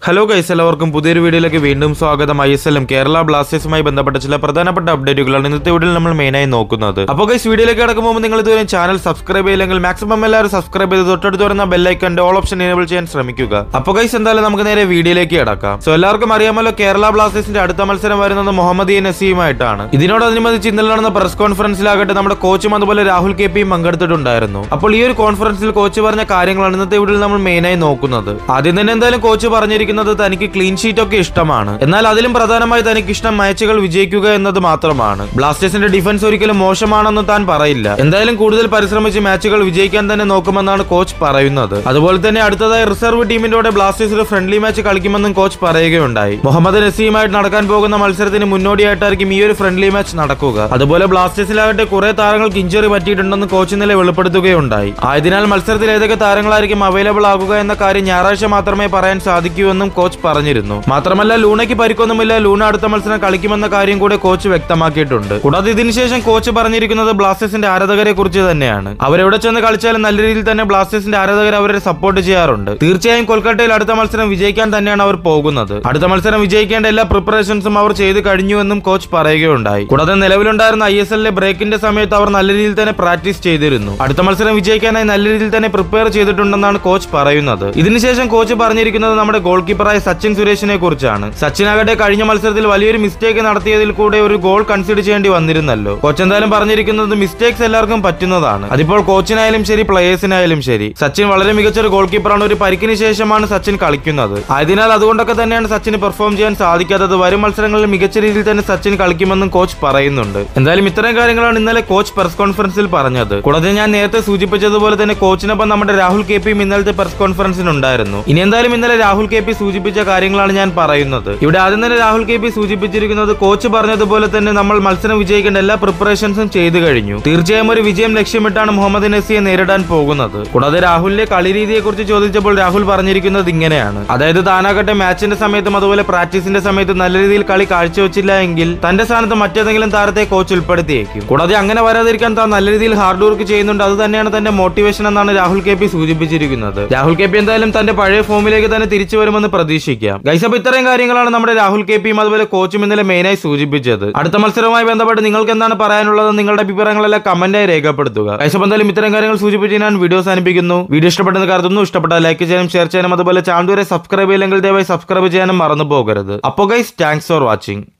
hello guys എല്ലാവർക്കും പുതിയൊരു വീഡിയോയിലേക്ക് വീണ്ടും സ്വാഗതം ഐ എസ് എല്ലും കേരള ബ്ലാസ്റ്റേഴ്സുമായി ബന്ധപ്പെട്ട ചില പ്രധാനപ്പെട്ട അപ്ഡേറ്റുകളാണ് ഇന്നത്തെ വീഡിയോയിൽ നമ്മൾ മെയിനായി നോക്കുന്നത് അപ്പോൾ ഗൈസ് വീഡിയോയിലേക്ക് കിടക്കുമ്പോൾ നിങ്ങൾ ഇതുവരെ ചാനൽ സബ്സ്ക്രൈബ് ചെയ്യില്ലെങ്കിൽ മാക്സിമം എല്ലാവരും സബ്സ്ക്രൈബ് ചെയ്ത് തൊട്ടടുത്ത് വരുന്ന ബെല്ലൈക്കന്റെ ഓൾ ഓപ്ഷൻ എനേബിൾ ചെയ്യാൻ ശ്രമിക്കുക അപ്പോൾ ഗൈസ് എന്തായാലും നമുക്ക് നേരെ വീഡിയോയിലേക്ക് കിടക്കാം സോ എല്ലാവർക്കും അറിയാമല്ലോ കേരള ബ്ലാസ്റ്റേഴ്സിന്റെ അടുത്ത മത്സരം വരുന്നത് മുഹമ്മദ് നസീമായിട്ടാണ് ഇതിനോടനുബന്ധിച്ച് ഇന്നലെ നടന്ന പ്രസ് കോൺഫറൻസിലാകട്ടെ നമ്മുടെ കോച്ചും അതുപോലെ രാഹുൽ കെ പിയും പങ്കെടുത്തിട്ടുണ്ടായിരുന്നു അപ്പോൾ ഈ ഒരു കോൺഫറൻസിൽ കോച്ച് പറഞ്ഞ കാര്യങ്ങളാണ് ഇന്നത്തെ വീഡിയോയിൽ നമ്മൾ മെയിനായി നോക്കുന്നത് ആദ്യം തന്നെ എന്തായാലും കോച്ച് പറഞ്ഞിരിക്കുന്നത് തനിക്ക് ക്ലീൻ ഷീറ്റ് ഒക്കെ ഇഷ്ടമാണ് എന്നാൽ അതിലും പ്രധാനമായി തനിക്ക് ഇഷ്ടം മാച്ചുകൾ വിജയിക്കുക എന്നത് മാത്രമാണ് ബ്ലാസ്റ്റേഴ്സിന്റെ ഡിഫൻസ് ഒരിക്കലും മോശമാണെന്ന് താൻ പറയില്ല എന്തായാലും കൂടുതൽ പരിശ്രമിച്ച് മാച്ചുകൾ വിജയിക്കാൻ തന്നെ നോക്കുമെന്നാണ് കോച്ച് പറയുന്നത് അതുപോലെ തന്നെ അടുത്തതായി റിസർവ് ടീമിന്റെ കൂടെ ബ്ലാസ്റ്റേഴ്സ് ഫ്രണ്ട്ലി മാച്ച് കളിക്കുമെന്നും കോച്ച് പറയുകയുണ്ടായി മുഹമ്മദ് നസീമായിട്ട് നടക്കാൻ പോകുന്ന മത്സരത്തിന് മുന്നോടിയായിട്ടായിരിക്കും ഈ ഒരു ഫ്രണ്ട്ലി മാച്ച് നടക്കുക അതുപോലെ ബ്ലാസ്റ്റേഴ്സിലാകട്ടെ കുറെ താരങ്ങൾക്ക് ഇഞ്ചറി പറ്റിയിട്ടുണ്ടെന്ന് കോച്ച് ഇന്നലെ വെളിപ്പെടുത്തുകയുണ്ടായി ആയതിനാൽ മത്സരത്തിൽ ഏതൊക്കെ താരങ്ങളായിരിക്കും അവൈലബിൾ ആകുക എന്ന കാര്യം ഞായറാഴ്ച മാത്രമേ പറയാൻ സാധിക്കൂ എന്നും കോച്ച് പറഞ്ഞിരുന്നു മാത്രമല്ല ലൂണയ്ക്ക് പരിക്കൊന്നുമില്ല ലൂണ അടുത്ത മത്സരം കളിക്കുമെന്ന കാര്യം കൂടെ കോച്ച് വ്യക്തമാക്കിയിട്ടുണ്ട് കൂടാതെ ഇതിനുശേഷം കോച്ച് പറഞ്ഞിരിക്കുന്നത് ബ്ലാസ്റ്റേഴ്സിന്റെ ആരാധകരെ കുറിച്ച് തന്നെയാണ് അവരെവിടെ ചെന്ന് കളിച്ചാലും നല്ല രീതിയിൽ തന്നെ ബ്ലാസ്റ്റേഴ്സിന്റെ ആരാധകർ അവരെ സപ്പോർട്ട് ചെയ്യാറുണ്ട് തീർച്ചയായും കൊൽക്കത്തയിൽ അടുത്ത മത്സരം വിജയിക്കാൻ തന്നെയാണ് അവർ പോകുന്നത് അടുത്ത മത്സരം വിജയിക്കേണ്ട എല്ലാ പ്രിപ്പറേഷൻസും അവർ ചെയ്തു കഴിഞ്ഞു എന്നും കോച്ച് പറയുകയുണ്ടായി കൂടാതെ നിലവിലുണ്ടായിരുന്ന ഐ എസ് എല്ലിലെ ബ്രേക്കിന്റെ സമയത്ത് അവർ നല്ല രീതിയിൽ തന്നെ പ്രാക്ടീസ് ചെയ്തിരുന്നു അടുത്ത മത്സരം വിജയിക്കാനായി നല്ല രീതിയിൽ തന്നെ പ്രിപ്പയർ ചെയ്തിട്ടുണ്ടെന്നാണ് കോച്ച് പറയുന്നത് ഇതിനുശേഷം കോച്ച് പറഞ്ഞിരിക്കുന്നത് നമ്മുടെ ഗോൾ കീപ്പറായ സച്ചിൻ സുരേഷിനെ കുറിച്ചാണ് സച്ചിൻ ആകട്ടെ കഴിഞ്ഞ മത്സരത്തിൽ വലിയൊരു മിസ്റ്റേക്ക് നടത്തിയതിൽ കൂടെ ഒരു ഗോൾ കൺസിഡർ ചെയ്യേണ്ടി വന്നിരുന്നല്ലോ കോച്ച് എന്തായാലും പറഞ്ഞിരിക്കുന്നത് മിസ്റ്റേക്സ് എല്ലാവർക്കും പറ്റുന്നതാണ് അതിപ്പോൾ കോച്ചിനായാലും ശരി പ്ലേയേഴ്സിനായാലും ശരി സച്ചിൻ വളരെ മികച്ച ഒരു ഗോൾ കീപ്പറാണ് ഒരു പരിക്കിന് ശേഷമാണ് സച്ചിൻ കളിക്കുന്നത് ആയതിനാൽ അതുകൊണ്ടൊക്കെ തന്നെയാണ് സച്ചിന് പെർഫോം ചെയ്യാൻ സാധിക്കാത്തത് വരും മത്സരങ്ങളിൽ മികച്ച രീതിയിൽ തന്നെ സച്ചിൻ കളിക്കുമെന്നും കോച്ച് പറയുന്നുണ്ട് എന്തായാലും ഇത്തരം കാര്യങ്ങളാണ് ഇന്നലെ കോച്ച് പ്രസ് കോൺഫറൻസിൽ പറഞ്ഞത് കൂടാതെ ഞാൻ നേരത്തെ സൂചിപ്പിച്ചതുപോലെ തന്നെ കോച്ചിനൊപ്പം നമ്മുടെ രാഹുൽ കെ പിയും ഇന്നലത്തെ പ്രസ് കോൺഫറൻസിനുണ്ടായിരുന്നു ഇനി എന്തായാലും ഇന്നലെ രാഹുൽ കെ പി സൂചിപ്പിച്ച കാര്യങ്ങളാണ് ഞാൻ പറയുന്നത് ഇവിടെ ആദ്യം തന്നെ രാഹുൽ കെ പി സൂചിപ്പിച്ചിരിക്കുന്നത് കോച്ച് പറഞ്ഞതുപോലെ തന്നെ നമ്മൾ മത്സരം വിജയിക്കേണ്ട എല്ലാ പ്രിപ്പറേഷൻസും ചെയ്തു കഴിഞ്ഞു തീർച്ചയായും ഒരു വിജയം ലക്ഷ്യമിട്ടാണ് മുഹമ്മദ് നസിയെ നേരിടാൻ പോകുന്നത് കൂടാതെ രാഹുലിന്റെ കളി രീതിയെ കുറിച്ച് ചോദിച്ചപ്പോൾ രാഹുൽ പറഞ്ഞിരിക്കുന്നത് ഇങ്ങനെയാണ് അതായത് താനാകട്ടെ മാച്ചിന്റെ സമയത്തും അതുപോലെ പ്രാക്ടീസിന്റെ സമയത്തും നല്ല രീതിയിൽ കളി കാഴ്ചവെച്ചില്ല എങ്കിൽ തന്റെ സ്ഥാനത്ത് മറ്റേതെങ്കിലും താരത്തെ കോച്ച് ഉൾപ്പെടുത്തിയേക്കും കൂടാതെ അങ്ങനെ വരാതിരിക്കാൻ താൻ നല്ല രീതിയിൽ ഹാർഡ് വർക്ക് ചെയ്യുന്നുണ്ട് അത് തന്നെയാണ് തന്റെ മോട്ടിവേഷൻ എന്നാണ് രാഹുൽ കെ പി സൂചിപ്പിച്ചിരിക്കുന്നത് രാഹുൽ കെ പി എന്തായാലും തന്റെ പഴയ ഫോമിലേക്ക് തന്നെ തിരിച്ചു വരുമെന്ന് പ്രതീക്ഷിക്കാം ഗൈസ് അപ്പൊ ഇത്രയും കാര്യങ്ങളാണ് നമ്മുടെ രാഹുൽ കെ പിയും അതുപോലെ കോച്ചും ഇന്നലെ മെയിനായി സൂചിപ്പിച്ചത് അടുത്ത മത്സരവുമായി ബന്ധപ്പെട്ട് നിങ്ങൾക്ക് എന്താണ് പറയാനുള്ളത് നിങ്ങളുടെ അഭിപ്രായങ്ങളെല്ലാം കമന്റായി രേഖപ്പെടുത്തുക ഗൈസ് അപ്പൊ എന്തായാലും ഇത്തരം കാര്യങ്ങൾ സൂചിപ്പിച്ച് ഞാൻ വീഡിയോ അവസാനിപ്പിക്കുന്നു വീഡിയോ ഇഷ്ടപ്പെട്ടെന്ന് കരുതുന്നു ഇഷ്ടപ്പെട്ടാൽ ലൈക്ക് ചെയ്യാനും ഷെയർ ചെയ്യാനും അതുപോലെ ചാനൽ വരെ സബ്സ്ക്രൈബ് ചെയ്യില്ലെങ്കിൽ ദയവായി സബ്സ്ക്രൈബ് ചെയ്യാനും മറന്നു പോകരുത് അപ്പോൾ ഗൈസ് താങ്ക്സ് ഫോർ വാച്ചിങ്